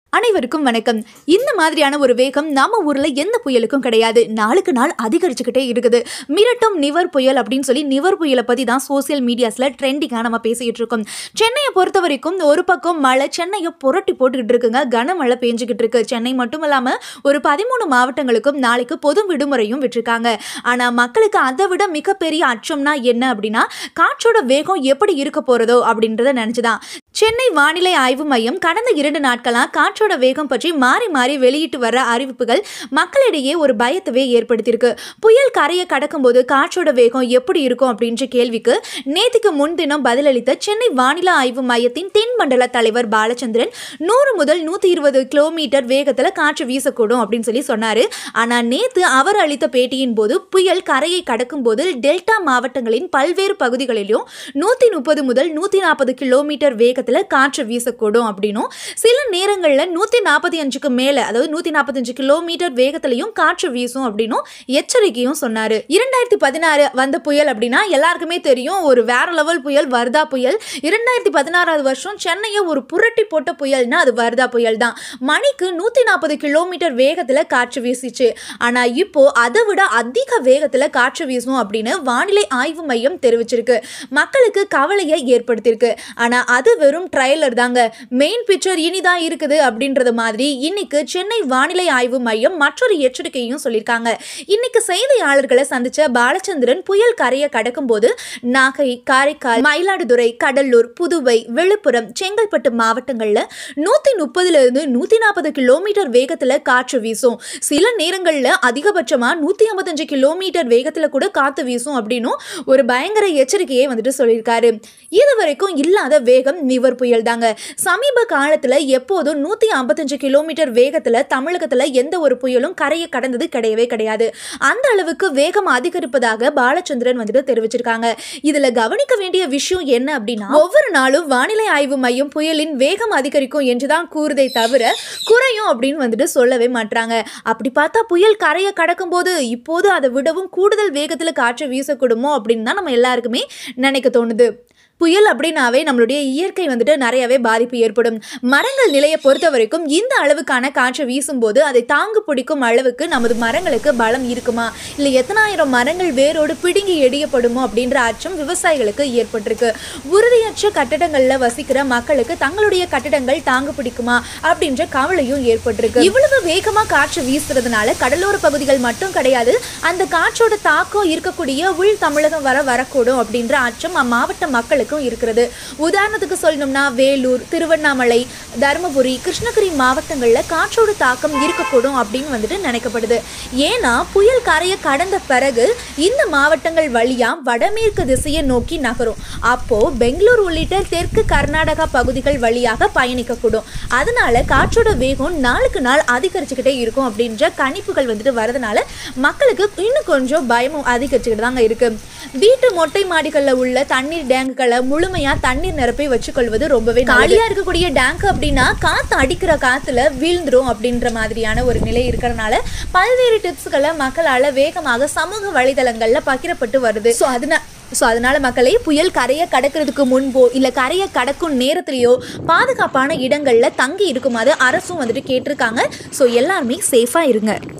அனைவருக்கும் வணக்கம் இந்த மாதிரியான ஒரு வேகம் நம்ம ஊர்ல எந்த புயலுக்கும் கிடையாது நாளுக்கு நாள் அதிகரிச்சுக்கிட்டே இருக்குது மிரட்டும் நிவர் புயல் அப்படின்னு சொல்லி நிவர் புயலை பத்தி தான் சோசியல் மீடியாஸ்ல ட்ரெண்டிங்காக நம்ம பேசிக்கிட்டு இருக்கோம் சென்னையை பொறுத்த வரைக்கும் ஒரு பக்கம் மழை சென்னையை புரட்டி போட்டுக்கிட்டு இருக்குங்க கனமழை பெஞ்சுக்கிட்டு இருக்கு சென்னை மட்டும் இல்லாம ஒரு பதிமூணு மாவட்டங்களுக்கும் நாளைக்கு பொது விடுமுறையும் விட்டுருக்காங்க ஆனா மக்களுக்கு அதை விட மிகப்பெரிய அச்சம்னா என்ன அப்படின்னா காற்றோட வேகம் எப்படி இருக்க போறதோ அப்படின்றத நினைச்சுதான் சென்னை வானிலை ஆய்வு மையம் கடந்த இரண்டு நாட்களா காற்றோட வேகம் பற்றி மாறி மாறி வெளியிட்டு வர அறிவிப்புகள் மக்களிடையே ஒரு பயத்தவே ஏற்படுத்தியிருக்கு புயல் கரையை கடக்கும்போது காற்றோட வேகம் எப்படி இருக்கும் அப்படின்ற கேள்விக்கு நேத்துக்கு முன்தினம் பதிலளித்த சென்னை வானிலை ஆய்வு மையத்தின் தென்மண்டல தலைவர் பாலச்சந்திரன் நூறு முதல் நூற்றி இருபது கிலோமீட்டர் வேகத்தில் காற்று வீசக்கூடும் அப்படின்னு சொல்லி சொன்னார் ஆனால் நேத்து அவர் அளித்த பேட்டியின் போது புயல் கரையை கடக்கும்போது டெல்டா மாவட்டங்களின் பல்வேறு பகுதிகளிலும் நூற்றி முப்பது முதல் நூற்றி நாற்பது கிலோமீட்டர் வேகத்தில் காற்று வீசக்கூடும் அப்படின்னும் சில நேரங்களில் நூற்றி நாற்பத்தி அஞ்சுக்கு மேலே அதாவது நூற்றி நாற்பத்தஞ்சு கிலோமீட்டர் வேகத்திலையும் காற்று வீசும் அப்படின்னும் எச்சரிக்கையும் சொன்னார் இரண்டாயிரத்தி பதினாறு வந்த புயல் அப்படின்னா எல்லாருக்குமே தெரியும் ஒரு வேற லெவல் புயல் வர்தா புயல் இரண்டாயிரத்தி பதினாறாவது வருஷம் சென்னையை ஒரு புரட்டி போட்ட புயல்னா அது வர்தா புயல் தான் மணிக்கு நூற்றி நாற்பது கிலோமீட்டர் வேகத்தில் காற்று வீசிச்சு ஆனால் இப்போ அதை விட அதிக வேகத்தில் காற்று வீசும் அப்படின்னு வானிலை ஆய்வு மையம் தெரிவிச்சிருக்கு மக்களுக்கு கவலையை ஏற்படுத்தியிருக்கு ஆனால் அது வெறும் ட்ரைலர் தாங்க மெயின் பிக்சர் இனிதான் இருக்குது அப்படின்றது மாதிரி இன்னைக்கு சென்னை வானிலை ஆய்வு மையம் மற்றொரு எச்சரிக்கையும் சொல்லியிருக்காங்க இன்னைக்கு செய்தியாளர்களை சந்திச்ச பாலச்சந்திரன் புயல் கரையை கடக்கும்போது நாகை காரைக்கால் மயிலாடுதுறை கடலூர் புதுவை விழுப்புரம் செங்கல்பட்டு மாவட்டங்களில் நூற்றி முப்பதுல இருந்து நூற்றி நாற்பது கிலோமீட்டர் வேகத்தில் காற்று வீசும் சில நேரங்களில் அதிகபட்சமாக நூற்றி ஐம்பத்தஞ்சு கிலோமீட்டர் வேகத்தில் கூட காற்று வீசும் அப்படின்னும் ஒரு பயங்கர எச்சரிக்கையை வந்துட்டு சொல்லியிருக்காரு இது வரைக்கும் இல்லாத வேகம் நிவர் புயல் தாங்க சமீப காலத்தில் எப்போதும் நூற்றி ஐம்பத்தஞ்சு கிலோமீட்டர் வேகத்தில் தமிழகத்தில் எந்த ஒரு புயலும் கரையை கடந்தது கிடையவே கிடையாது அந்த அளவுக்கு வேகம் அதிகரிப்பதாக பாலச்சந்திரன் வந்துட்டு தெரிவிச்சிருக்காங்க இதில் கவனிக்க வேண்டிய விஷயம் என்ன அப்படின்னா ஒவ்வொரு நாளும் வானிலை ஆய்வு மையம் புயலின் வேகம் அதிகரிக்கும் என்றுதான் கூறுதே தவிர குறையும் அப்படின்னு வந்துட்டு சொல்லவே மாட்டாங்க அப்படி பார்த்தா புயல் கரையை கடக்கும்போது இப்போது அதை விடவும் கூடுதல் வேகத்தில் காற்று வீசக்கூடுமோ அப்படின்னு தான் நம்ம எல்லாருக்குமே நினைக்க தோணுது புயல் அப்படின்னாவே நம்மளுடைய இயற்கை வந்துட்டு நிறையவே பாதிப்பு ஏற்படும் மரங்கள் நிலையை பொறுத்த வரைக்கும் இந்த அளவுக்கான காற்று வீசும்போது அதை தாங்கு பிடிக்கும் அளவுக்கு நமது மரங்களுக்கு பலம் இருக்குமா இல்லை எத்தனாயிரம் மரங்கள் வேரோடு பிடுங்கி எடியப்படுமோ அப்படின்ற அச்சம் விவசாயிகளுக்கு ஏற்பட்டிருக்கு உறுதியற்ற கட்டடங்களில் வசிக்கிற மக்களுக்கு தங்களுடைய கட்டடங்கள் தாங்கு பிடிக்குமா அப்படின்ற கவலையும் ஏற்பட்டிருக்கு இவ்வளவு வேகமா காற்று வீசுறதுனால கடலோர பகுதிகள் மட்டும் கிடையாது அந்த காற்றோட தாக்கம் இருக்கக்கூடிய உள் தமிழகம் வர வரக்கூடும் அப்படின்ற அச்சம் அம்மாவட்ட மக்களுக்கும் இருக்கிறது உதாரணத்துக்கு சொல்லணும்னா வேலூர் திருவண்ணாமலை தருமபுரி கிருஷ்ணகிரி மாவட்டங்களில் காற்றோட தாக்கம் இருக்கக்கூடும் அப்படின்னு வந்துட்டு நினைக்கப்படுது ஏன்னா புயல் கரையை கடந்த பிறகு இந்த மாவட்டங்கள் வழியா வடமேற்கு திசையை நோக்கி நகரும் அப்போ பெங்களூர் உள்ளிட்ட தெற்கு கர்நாடகா பகுதிகள் வழியாக பயணிக்கக்கூடும் அதனால காற்றோட வேகம் நாளுக்கு நாள் அதிகரிச்சுக்கிட்டே இருக்கும் அப்படின்ற கணிப்புகள் வந்துட்டு வரதுனால மக்களுக்கு இன்னும் கொஞ்சம் பயமும் அதிகரிச்சுக்கிட்டு தாங்க இருக்கு வீட்டு மொட்டை மாடிகளில் உள்ள தண்ணீர் டேங்குகளை முழுமையா தண்ணீர் நிரப்பி வச்சுக்கொள்வது ரொம்பவே காலியா இருக்கக்கூடிய டேங்க் அப்படின்னா காத்து அடிக்கிற காத்துல வீழ்ந்துரும் அப்படின்ற மாதிரியான ஒரு நிலை இருக்கிறனால பல்வேறு டிப்ஸ்களை மக்களால வேகமாக சமூக வலைதளங்கள்ல பகிரப்பட்டு வருது ஸோ அதனால ஸோ அதனால மக்களை புயல் கரையை கடக்கிறதுக்கு முன்போ இல்லை கரையை கடக்கும் நேரத்திலேயோ பாதுகாப்பான இடங்களில் தங்கி இருக்குமாறு அரசும் வந்துட்டு கேட்டிருக்காங்க ஸோ எல்லாருமே சேஃபாக இருங்க